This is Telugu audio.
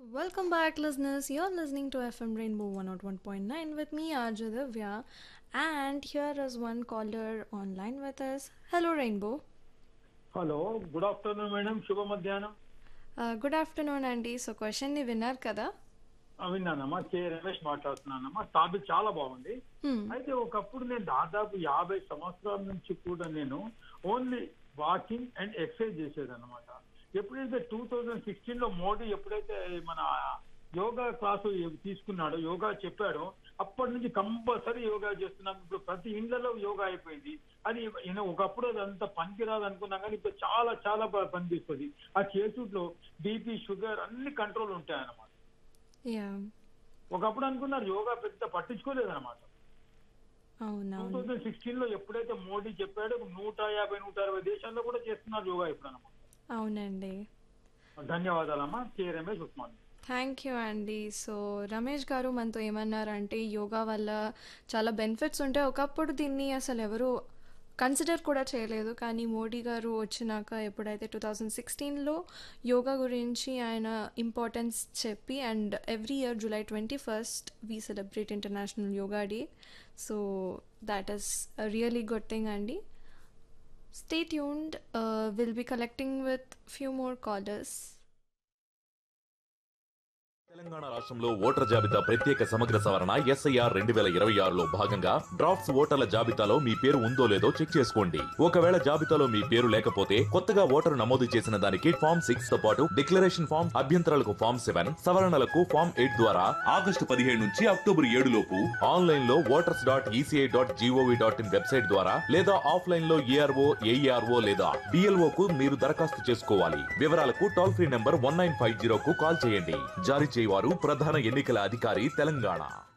Welcome back, listeners. You're listening to FM Rainbow 101.9 with me, Arja Divya. And here is one caller online with us. Hello, Rainbow. Hello good afternoon madam శుభ మధ్యాహ్నం Uh, good afternoon, అండి సో క్వశ్చన్ని విన్నారు కదా ఆ, విన్నానమ్మా కే రమేష్ మాట్లాడుతున్నానమ్మా టాపిక్ చాలా బాగుంది Hmm. అయితే ఒకప్పుడు నేను దాదాపు యాభై సంవత్సరాల నుంచి కూడా నేను ఓన్లీ వాకింగ్ అండ్ ఎక్సర్సైజ్ చేసేదన్నమాట ఎప్పుడైతే టూ థౌజండ్ సిక్స్టీన్ లో మోడీ ఎప్పుడైతే మన యోగా క్లాసు తీసుకున్నాడో యోగా చెప్పాడో అప్పటి నుంచి కంపల్సరీ యోగా చేస్తున్నాం ఇప్పుడు ప్రతి ఇండ్లలో యోగా అయిపోయింది అది ఈయన ఒకప్పుడు అది అంత పనికిరాదు అనుకున్నాం కానీ ఇప్పుడు చాలా చాలా బాగా పనిచేస్తుంది ఆ చేసుట్లో బీపీ షుగర్ అన్ని కంట్రోల్ ఉంటాయి అన్నమాట యా ఒకప్పుడు అనుకున్నారు యోగా పెద్ద పట్టించుకోలేదు అనమాట టూ అవునవును థౌజండ్ సిక్స్టీన్ లో ఎప్పుడైతే మోడీ చెప్పాడో నూట యాభై నూట అరవై దేశాల్లో కూడా చేస్తున్నారు యోగా ఇప్పుడు అనమాట అవునండి ధన్యవాదాలమ్మా K Ramesh Usman thank you అండి సో రమేష్ గారు మనతో ఏమన్నారంటే యోగా వల్ల చాలా బెనిఫిట్స్ ఉంటాయి ఒకప్పుడు దీన్ని అసలు ఎవరు కన్సిడర్ కూడా చేయలేదు కానీ మోడీ గారు వచ్చినాక ఎప్పుడైతే టూ థౌజండ్ సిక్స్టీన్లో యోగా గురించి ఆయన ఇంపార్టెన్స్ చెప్పి and every year July twenty first we celebrate International Yoga Day so that is really good thing అండి stay tuned will be collecting with few more callers Telangana రాష్ట్రంలో ఓటర్ జాబితా ప్రత్యేక సమగ్ర సవరణ ఎస్ఐఆర్ రెండు వేల ఇరవై ఆరులో భాగంగా డ్రాఫ్ట్స్ ఓటర్ల జాబితాలో మీ పేరు ఉందో లేదో చెక్ చేసుకోండి ఒకవేళ జాబితాలో మీ పేరు లేకపోతే కొత్తగా ఓటరు నమోదు చేసిన దానికి ఫామ్ సిక్స్ తో పాటు డిక్లరేషన్ ఫామ్ అభ్యంతరాలకు ఫామ్ సెవెన్ సవరణలకు ఫామ్ ఎయిట్ ద్వారా ఆగస్టు పదిహేడు నుంచి అక్టోబర్ ఏడు లోపు ఆన్లైన్ లో voters dot ECI dot gov dot in website ద్వారా లేదా ఆఫ్లైన్ లో ఏఆర్ఓ ఏఈఆర్ఓ లేదా డిఎల్ఓ కు మీరు దరఖాస్తు చేసుకోవాలి వివరాలకు toll free number one nine five zero కు కాల్ చేయండి జారీ చేయవారు ప్రధాన ఎన్నికల అధికారి తెలంగాణ